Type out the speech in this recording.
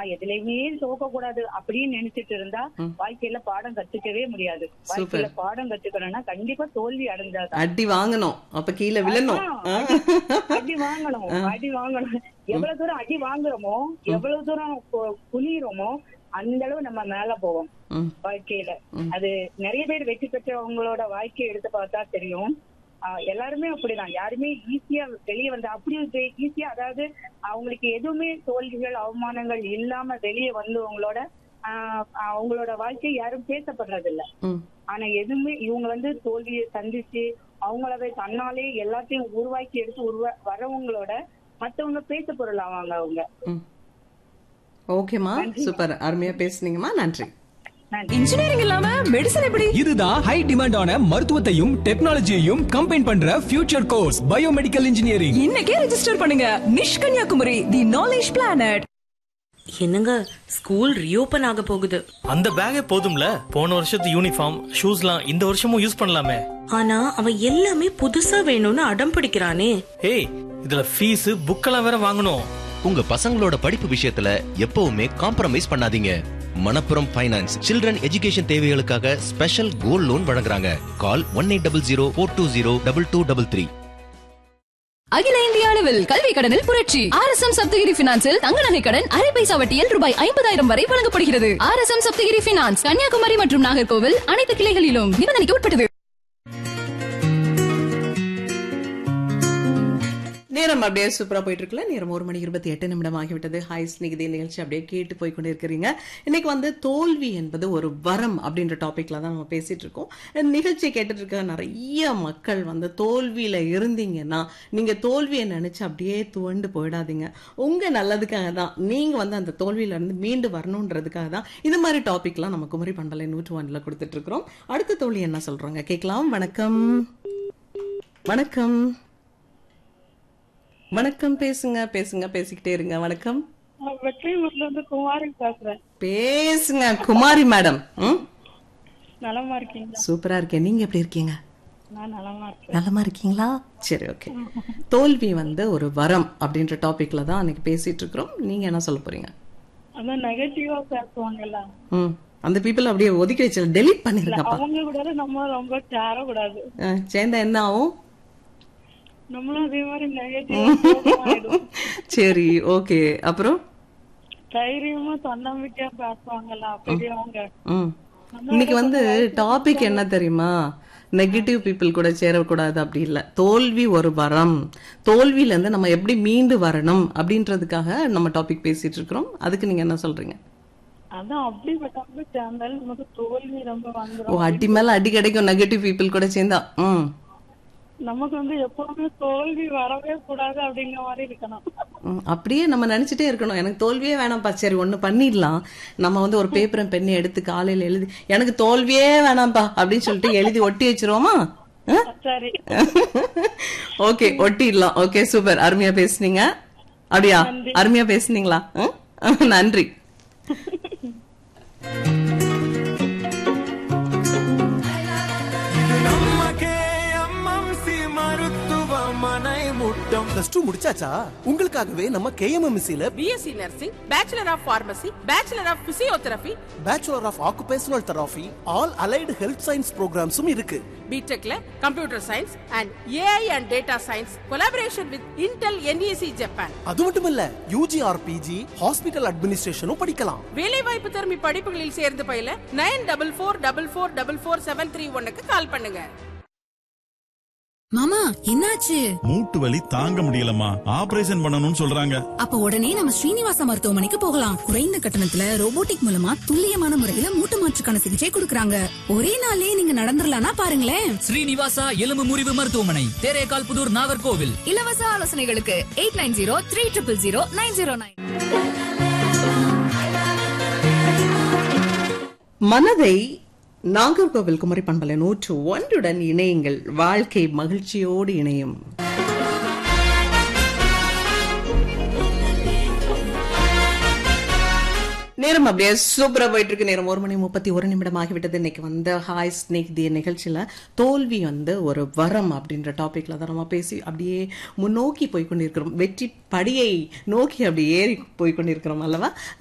நான் எதுலயுமே தோக்க கூடாது அப்படின்னு நினைச்சிட்டு இருந்தா வாழ்க்கையில பாடம் கத்துக்கவே முடியாது வாழ்க்கையில பாடம் கத்துக்கணும்னா கண்டிப்பா தோல்வி அடைஞ்சாதான் அடி வாங்கணும் அப்ப கீழே விழணும் ஆ, அடி- அடி வாங்கணும் அடி வாங்கணும் எவ்வளவு தூரம் அடி வாங்குறோமோ எவ்வளவு தூரம் கு- குனிறோமோ அந்த அளவு நம்ம மேல போவோம் ம். வாழ்க்கையில அது நிறைய பேர் வெற்றி பெற்றவங்களோட வாழ்க்கையை எடுத்து பார்த்தா தெரியும் ஆ, எல்லாருமே அப்படிதான் யாருமே ஈஸியா வெளியே வந்து அப்படி ஈஸியா அதாவது அவங்களுக்கு எதுவுமே தோல்விகள் அவமானங்கள் இல்லாம வெளியே வந்தவங்களோட ஆ, அவங்களோட வாழ்க்கை யாரும் பேசப்படுறது இல்ல ம். ஆனா எதுவுமே இவங்க வந்து தோல்வியை சந்திச்சு அவங்களவே தன்னாலே எல்லாத்தையும் உருவாக்கி எடுத்து உருவா வரவங்களோட மத்தவங்க பேச பொருள் ஆவாங்க அவங்க ஓகேமா சூப்பர் அருமையா பேசுனீங்கம்மா நன்றி நன்றி இன்ஜினியரிங் இல்லாம மெடிசன் எப்படி இதுதான் ஹை டிமாண்டான மருத்துவத்தையும் டெக்னாலஜியையும் கம்பைன் பண்ற ஃபியூச்சர் கோர்ஸ் பயோமெடிக்கல் இன்ஜினியரிங் இன்னைக்கே ரெஜிஸ்டர் பண்ணுங்க Nish Kanyakumari the knowledge planet என்னங்க ஸ்கூல் ரீஓபன் ஆக போகுது அந்த பேக்கே போதும்ல போன வருஷத்து யூனிஃபார்ம் ஷூஸ்லாம் இந்த வருஷமும் யூஸ் பண்ணலாமே ஆனா அவன் எல்லாமே புதுசா வேணும்னு அடம் பிடிக்கிறானே ஏய் இதுல ஃபீஸ் புக்கெல்லாம் வேற வாங்கணும் உங்க பசங்களோட படிப்பு விஷயத்துல எப்பவுமே காம்ப்ரமைஸ் பண்ணாதீங்க மணப்புரம் ஃபைனான்ஸ் சில்ட்ரன் எஜுகேஷன் தேவைகளுக்காக ஸ்பெஷல் கோல்ட் லோன் வழங்குறாங்க call one eight double zero four two zero double two double three அகில இந்திய அளவில் கல்வி கடனில் புரட்சி ஆர் எஸ் எம் சப்தகிரி பினான்சில் தங்க நகை கடன் அரை பைசா வட்டியில் ரூபாய் ஐம்பதாயிரம் வரை வழங்கப்படுகிறது R S M Saptagiri finance Kanyakumari மற்றும் நாகர்கோவில் அனைத்து கிளைகளிலும் நிபந்தனைக்கு உட்பட்டது நேரம் அப்படியே சூப்பரா போயிட்டு இருக்குல்ல நேரம் ஒரு மணி இருபத்தி எட்டு நிமிடம் ஆகிவிட்டது ஹாய் ஸ்னிகிதி நிகழ்ச்சி அப்படியே கேட்டு போய் கொண்டு இருக்கிறீங்க இன்னைக்கு வந்து தோல்வி என்பது ஒரு வரம் அப்படின்ற டாபிக்ல தான் நம்ம பேசிட்டு இருக்கோம் நிகழ்ச்சியை கேட்டுட்டு இருக்க நிறைய மக்கள் வந்து தோல்வியில இருந்தீங்கன்னா நீங்க தோல்வியை நினைச்சு அப்படியே துவண்டு போயிடாதீங்க உங்க நல்லதுக்காக தான் நீங்க வந்து அந்த தோல்வியில இருந்து மீண்டு வரணுன்றதுக்காக தான் இந்த மாதிரி டாபிக்லாம் நம்ம குமரி பண்பலை நூற்று ஒன்ல கொடுத்துட்டு இருக்கிறோம் அடுத்த தோல்வி என்ன சொல்றாங்க கேட்கலாம் வணக்கம் வணக்கம் வணக்கம் பேசுங்க பேசுங்க பேசிக்கிட்டே இருங்க வணக்கம் வெற்றியூர்ல இருந்து குமாரி பேசுறேன் பேசுங்க குமாரி மேடம் ம் நலமா இருக்கீங்களா சூப்பரா இருக்கேன் நீங்க எப்படி இருக்கீங்க நான் நலமா இருக்கேன் நலமா இருக்கீங்களா சரி ஓகே தோல்வி வந்து ஒரு வரம் அப்படின்ற டாபிக்ல தான் அன்னைக்கு பேசிட்டு இருக்கிறோம் நீங்க என்ன சொல்ல போறீங்க அதான் நெகட்டிவா பேசுவாங்கல்ல ம் அந்த பீப்புள் அப்படியே ஒதுக்கி வச்சு டெலீட் பண்ணிருக்கப்பா அவங்க கூட நம்ம ரொம்ப சேரக்கூடாது அஹ், சேர்ந்தா என்ன ஆகும் நம்மளும் அதே மாதிரி நெகட்டிவ் சரி ஓகே அப்புறம் தைரியமா தன்னம்பிக்கையா பேசுவாங்கல்ல பெரியவங்க ம் இன்னைக்கு வந்து டாபிக் என்ன தெரியுமா நெகட்டிவ் பீப்புள் கூட சேரக்கூடாது அப்படி இல்ல தோல்வி ஒரு வரம் தோல்வியில இருந்து நம்ம எப்படி மீண்டு வரணும் அப்படின்றதுக்காக நம்ம டாபிக் பேசிட்டு இருக்கிறோம் அதுக்கு நீங்க என்ன சொல்றீங்க அதான் அப்படிப்பட்டவங்க சேர்ந்தாலும் நமக்கு தோல்வி ரொம்ப ஓ வந்துரும் அடி மேல அடி கிடைக்கும் நெகட்டிவ் பீப்புள் கூட சேர்ந்தா ம் நமக்கு வந்து எப்பவுமே தோல்வி வரவே கூடாது அப்படிங்கிற மாதிரி இருக்கணும் ம், அப்படியே நம்ம நினைச்சிட்டே இருக்கணும் எனக்கு தோல்வியே வேணாம்ப்பா சரி ஒண்ணு பண்ணிடலாம் நம்ம வந்து ஒரு பேப்பரும் பெண்ணை எடுத்து காலையில எழுதி எனக்கு தோல்வியே வேணாம்ப்பா அப்படின்னு சொல்லிட்டு எழுதி ஒட்டி வச்சிருவோமா ஆ? சரி ஓகே ஒட்டிடலாம் ஓகே சூப்பர் அருமையா பேசுனீங்க அப்படியா அருமையா பேசுனீங்களா ஆ? நன்றி பிளஸ் டூ முடிச்சாச்சா உங்களுக்காகவே நம்ம கேஎம்எம்சில BSc nursing bachelor of pharmacy bachelor of physiotherapy bachelor of occupational therapy all allied health science ப்ரோக்ராம்ஸும் இருக்கு பிடெக்ல computer science and AI and data science collaboration with Intel NEC Japan அது மட்டும் இல்ல யூஜிஆர்பிஜி ஹாஸ்பிட்டல் அட்மினிஸ்ட்ரேஷனும் படிக்கலாம் வேலைவாய்ப்பு திறமை படிப்புகளில் சேர்ந்து பயில nine double four double four double four seven three ஒன்னுக்கு கால் பண்ணுங்க மாமா என்னாச்சு மூட்டு வலி தாங்க முடியலம்மா ஆபரேஷன் பண்ணணும்னு சொல்றாங்க அப்ப உடனே நம்ம ஸ்ரீனிவாச மருத்துவமனைக்கு போகலாம் குறைந்த கட்டணத்துல ரோபோட்டிக் மூலமா துல்லியமான முறையில மூட்டு மாற்றுக்கான சிகிச்சை கொடுக்கறாங்க ஒரே நாள்லயே நீங்க நடந்துடலாம்னா பாருங்களேன் ஸ்ரீனிவாசா எலும்பு முறிவு மருத்துவமனை தேரேகால் புதூர் நாகர்கோவில் இலவச ஆலோசனைகளுக்கு eight nine zero three triple zero nine zero nine மனதை நாகர்கோவில் குமரி பண்பலை நூற்று ஒன்றுடன் இணையுங்கள் வாழ்க்கை மகிழ்ச்சியோடு இணையும் நேரம் அப்படியே சூப்பரா போயிட்டு இருக்கு நேரம் ஒரு மணி முப்பத்தி ஒரு நிமிடம் ஆகிவிட்டது இன்னைக்கு வந்து ஹாய் ஸ்னேக் தி நிகழ்ச்சியில தோல்வி வந்து ஒரு வரம் அப்படின்ற டாபிக்ல தான் நம்ம பேசி அப்படியே முன்னோக்கி போய் கொண்டிருக்கிறோம் வெற்றி படியை நோக்கி அப்படி ஏறி போய் கொண்டிருக்கிறோம் அல்லவா